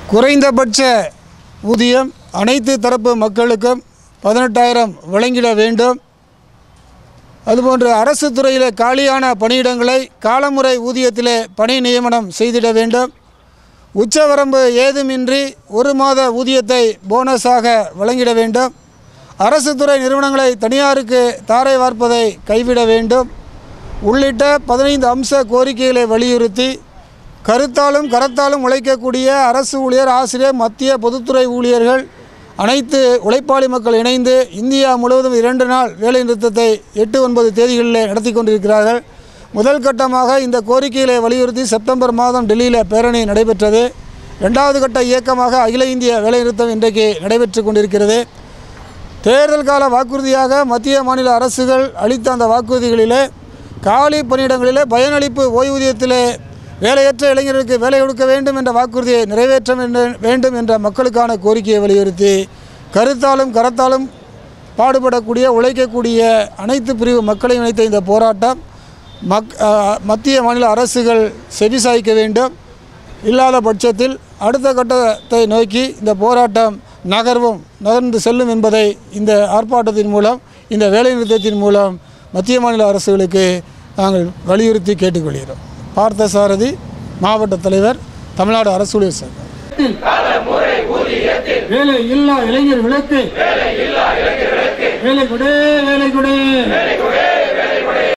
குறைந்தபட்ச ஊதியம் அனைத்து தரப்பு மக்களுக்கும் பதினெட்டாயிரம் வழங்கிட வேண்டும் அதுபோன்று அரசு துறையில் காலியான பணியிடங்களை காலமுறை ஊதியத்திலே பணி நியமனம் செய்திட வேண்டும் உச்சவரம்பு ஏதுமின்றி ஒரு மாத ஊதியத்தை போனஸாக வழங்கிட வேண்டும் அரசு துறை நிறுவனங்களை தனியாருக்கு தாரை வார்ப்பதை கைவிட வேண்டும் உள்ளிட்ட பதினைந்து அம்ச கோரிக்கைகளை வலியுறுத்தி கருத்தாலும் கரத்தாலும் உழைக்கக்கூடிய அரசு ஊழியர் ஆசிரியர் மத்திய பொதுத்துறை ஊழியர்கள் அனைத்து உழைப்பாளி மக்கள் இணைந்து இந்தியா முழுவதும் இரண்டு நாள் வேலை நிறுத்தத்தை எட்டு ஒன்பது தேதிகளில் நடத்தி கொண்டிருக்கிறார்கள் முதல் கட்டமாக இந்த கோரிக்கைகளை வலியுறுத்தி செப்டம்பர் மாதம் டெல்லியில் பேரணி நடைபெற்றது இரண்டாவது கட்ட இயக்கமாக அகில இந்திய வேலைநிறுத்தம் இன்றைக்கு நடைபெற்று கொண்டிருக்கிறது தேர்தல் கால வாக்குறுதியாக மத்திய மாநில அரசுகள் அளித்த அந்த வாக்குறுதிகளிலே காலி பணியிடங்களிலே பயனளிப்பு ஓய்வூதியத்திலே வேலையற்ற இளைஞர்களுக்கு வேலை கொடுக்க வேண்டும் என்ற வாக்குறுதியை நிறைவேற்ற வேண்டும்- வேண்டும் என்ற மக்களுக்கான கோரிக்கையை வலியுறுத்தி கருத்தாலும் கரத்தாலும் பாடுபடக்கூடிய உழைக்கக்கூடிய அனைத்து பிரிவு மக்களையும் இணைத்த இந்த போராட்டம் மக் அஹ், மத்திய மாநில அரசுகள் செவிசாய்க்க வேண்டும் இல்லாத பட்சத்தில் அடுத்த கட்டத்தை நோக்கி இந்த போராட்டம் நகர்வும் நகர்ந்து செல்லும் என்பதை இந்த ஆர்ப்பாட்டத்தின் மூலம் இந்த வேலைநிறுத்தத்தின் மூலம் மத்திய மாநில அரசுகளுக்கு நாங்கள் வலியுறுத்தி கேட்டுக்கொள்கிறோம் பார்த்தசாரதி மாவட்ட தலைவர் தமிழ்நாடு அரசு ஊழியர் சங்கம் வேலை இல்லா இளைஞர்களுக்கு வேலை கொடு வேலை கொடு